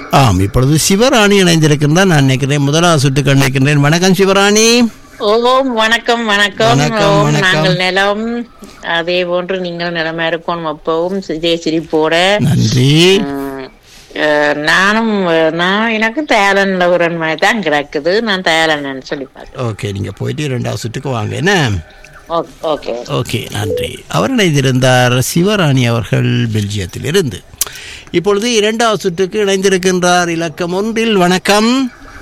ஆம் இப்பொழுது சிவராணி இணைந்திருக்கின்றார் நான் நினைக்கிறேன் முதலாவது சுட்டுக்கு நினைக்கின்றேன் வணக்கம் சிவராணி ஓம் வணக்கம் வணக்கம் வணக்கம், ஓம் வணக்கம். நாங்கள் நிலம் அதே போன்று நீங்கள் நிலமா இருக்கணும் அப்பவும் இதே சிரிப்போட நன்றி உம், அஹ், நானும் அஹ், நான் எனக்கு தயாளன் ஒரு மாதிரி தான் கிடக்குது நான் தயாளன் சொல்லி பார்த்தேன் ஓகே நீங்க போயிட்டு இரண்டாவது சுட்டுக்கு வாங்க என்ன ஓ- ஓகே ஓகே நன்றி அவர் இணைந்திருந்தார் சிவராணி அவர்கள் பெல்ஜியத்தில் இருந்து இப்பொழுது இரண்டாவது சுற்றுக்கு இணைந்திருக்கின்றார் இலக்கம் ஒன்றில் வணக்கம்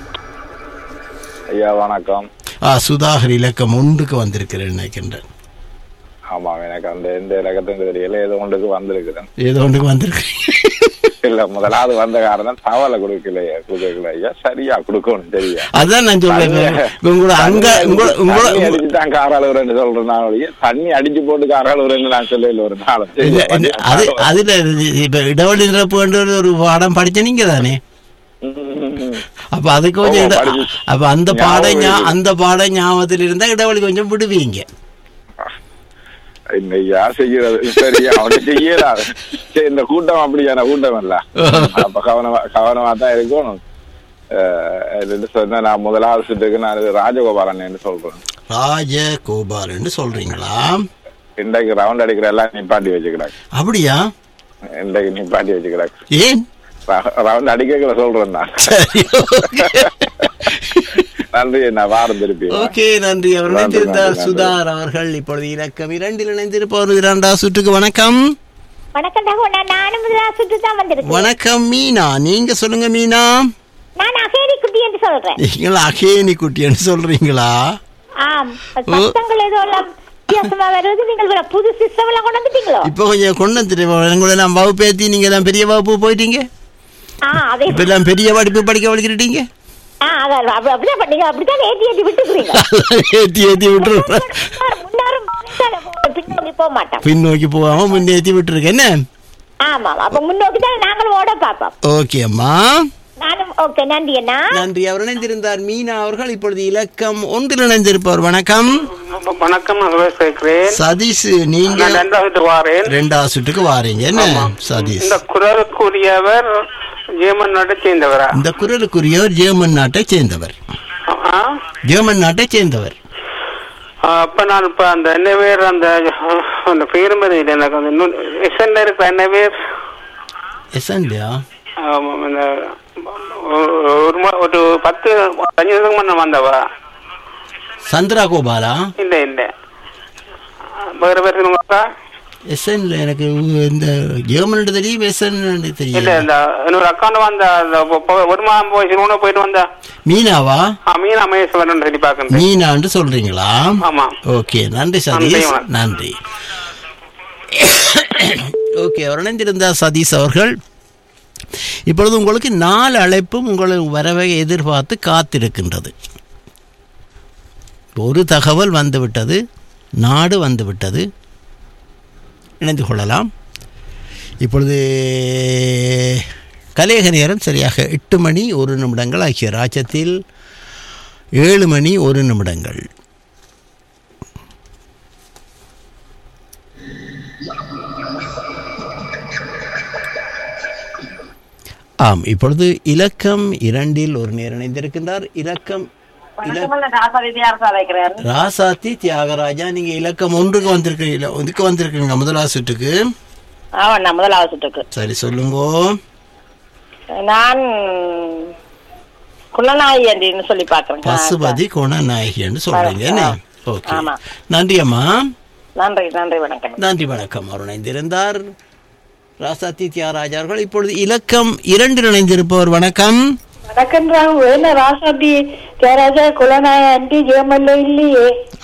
ஐயா வணக்கம் ஆ சுதாகர் இலக்கம் ஒன்றுக்கு வந்திருக்கிறேன் நினைக்கின்றேன் ஆமாம் எனக்கு அந்த எந்த இலக்கத்துக்கு தெரியல ஏதோ ஒன்றுக்கு வந்திருக்கிறேன் ஏதோ ஒன்றுக்கு வந்திருக்கிறேன் இல்ல முதலாவது வந்த காரணம் தவளை கொடுக்கலையா கொடுக்கல ஐயா சரியா கொடுக்கணும் சரியா அதான் நான் சொல்றேன் உங்களோட அங்க உங்களோட தண்ணி உங்களோட அடிச்சு தான் காராளுறேன்னு சொல்றேன் நான் ஒழிய, தண்ணி அடிச்சு போட்டு காராளுறேன்னு நான் சொல்லல ஒரு நாள் இல்ல, இல்ல, அது அதுல இப்ப இடவெளி நிரப்பு வேண்டிய ஒரு பாடம் படிச்ச நீங்க தானே அப்ப அதுக்கு கொஞ்சம் ஓ, இட- படிச்சு- அப்ப அந்த பாடம் ஞா- ஞாபகம் அந்த பாடம் ஞாபகத்தில் இருந்தா இடைவெளி கொஞ்சம் விடுவீங்க ஐயா செய்யறது சரியா அவனை செய்யலாது சரி இந்த கூட்டம் அப்படியான கூட்டம் இல்ல அப்ப கவனமா கவனமா தான் இருக்கணும் அஹ், என்னன்னு சொன்னா நான் முதலாவது சுட்டுக்கு நான் இது ராஜகோபாலன் என்று சொல்றேன் ராஜகோபால் என்று சொல்றீங்களா இன்றைக்கு ரவுண்ட் அடிக்கிற எல்லாம் நிப்பாட்டி வச்சுக்கிறாங்க அப்படியா இன்றைக்கு நிப்பாட்டி வச்சுக்கிறாங்க ஏன் ரவுண்ட் அடிக்கல சொல்றேன் நான் சரி நன்றி நான் வாரம் திருப்பி ஓகே நன்றி அவர் நன்றி, இணைந்திருந்தார் நன்றி, சுதார் அவர்கள் இப்பொழுது இலக்கம் இரண்டில் இணைந்திருப்பவர் இரண்டாவது சுற்றுக்கு வணக்கம் வணக்கம் தகவல் நானும் முதலாவது சுற்று தான் வந்திருக்கேன் வணக்கம் மீனா நீங்க சொல்லுங்க மீனா நான் அகேரி குட்டி என்று சொல்றேன் நீங்கள் அகேனி குட்டின்னு சொல்றீங்களா ஆம் சத்தங்கள் ஏதோ எல்லாம் வித்தியாசமா வருது நீங்கள் வேற புது சிஸ்டம் எல்லாம் கொண்டு வந்துட்டீங்களோ இப்போ கொஞ்சம் கொண்டு வந்துட்டு உங்களை எல்லாம் வகுப்பு ஏற்றி நீங்க எல்லாம் பெரிய வகுப்பு போயிட்டீங்க ஆ அதே இப்ப எல்லாம் பெரிய படிப்பு படிக்க வலிக்கிட்டீங்க ஆ அதான் அப்படி அப்படிதான் பண்ணீங்க அப்படிதான் ஏத்தி ஏத்தி விட்டுக்கிறீங்க ஏற்றி ஏற்றி விட்டுருவேன் முன்னாரும் பின்னால போகணும், பின்னோக்கி போக மாட்டோம் பின்னோக்கி போகாம முன்னே ஏற்றி விட்டுருக்கேன் என்ன ஆமா அப்ப முன்னோக்கி தான் நாங்களும் ஓட பார்ப்போம் ஓகே அம்மா நானும் ஓகே நன்றி அண்ணா நன்றி அவர் இணைந்திருந்தார் மீனா அவர்கள் இப்பொழுது இலக்கம் ஒன்றில் இணைந்திருப்பவர் வணக்கம் வணக்கம் நான் சுரேஷ் கேட்கிறேன் சதீஷ் நீங்க நான் ரெண்டாவது வாரேன் ரெண்டாவது சுட்டுக்கு வாரீங்க என்ன சதீஷ் இந்த குரலுக்குரியவர் ஜெர்மன் நாட்டை சேர்ந்தவரா இந்த குரலுக்குரியவர் ஜெர்மன் நாட்டை சேர்ந்தவர் ஆ? ஜெர்மன் நாட்டை சேர்ந்தவர் ஆ, அப்ப நான் இப்ப அந்த என்ன பேர் அந்த அந்த பேரும் இல்லை எனக்கு அந்த எஸ்என்ல இருக்கிற என்ன பேர் எசன்லையா ஆமாம், இந்த ஒரு- ஒரு ம- ஒரு பத்து அஞ்சு வருஷத்துக்கு முன்ன வந்தவா சந்திரா கோபாலா இல்ல இல்ல வேற பேர் சொல்லுங்கக்கா எஸ்என்ல எனக்கு இந்த ஜெர்மன் தெரியும் எஸ்என் இல்ல தெரியும் இந்த இன்னொரு அக்கௌண்ட் வந்த அந்த பொ- பொ- ஒரு மாதம் போய் சிறுவனை போயிட்டு வந்தா மீனாவா மீன் அமேஸ்வரன் சொல்லி பாக்குறேன் மீனான்னு சொல்றீங்களா ஆமா ஓகே நன்றி நன்றி, சதீஷ் வணக்கம். நன்றி ஓகே அவர் இணைந்திருந்தார் சதீஷ் அவர்கள் இப்பொழுது உங்களுக்கு நாலு அழைப்பும் உங்கள் வரவை எதிர்பார்த்து காத்திருக்கின்றது ஒரு தகவல் வந்துவிட்டது நாடு வந்துவிட்டது இணைந்து கொள்ளலாம் இப்பொழுது கலேக நேரம் சரியாக எட்டு மணி ஒரு நிமிடங்கள் ஆகிய ராஜ்யத்தில் ஏழு மணி ஒரு நிமிடங்கள் ஆம் இப்பொழுது இலக்கம் இரண்டில் ஒரு நேர் இணைந்திருக்கின்றார் இலக்கம் இலக்- ராசாத்தி தியாகராஜா நீங்க இலக்கம் ஒன்றுக்கு வந்திருக்கீங்க இதுக்கு வந்திருக்கீங்க முதலாவது சுற்றுக்கு ஆமாண்ணா முதலாவது சுற்றுக்கு சரி சொல்லுங்க நான் குலநாயகி என்று சொல்லி பாக்குறேன் பசுபதி குணநாயகின்னு சொல்றீங்க என்ன ஓகே ஆமா. நன்றி அம்மா நன்றி நன்றி வணக்கம் நன்றி வணக்கம் அவர் இணைந்திருந்தார் ராசாத்தி தியாகராஜா அவர்கள் இப்பொழுது இலக்கம் இரண்டில் இணைந்திருப்பவர் வணக்கம் வணக்கம் ராகு என்ன ராசாத்தி தேராஜா குலநாயகி ஜெயமல்ல இல்லையே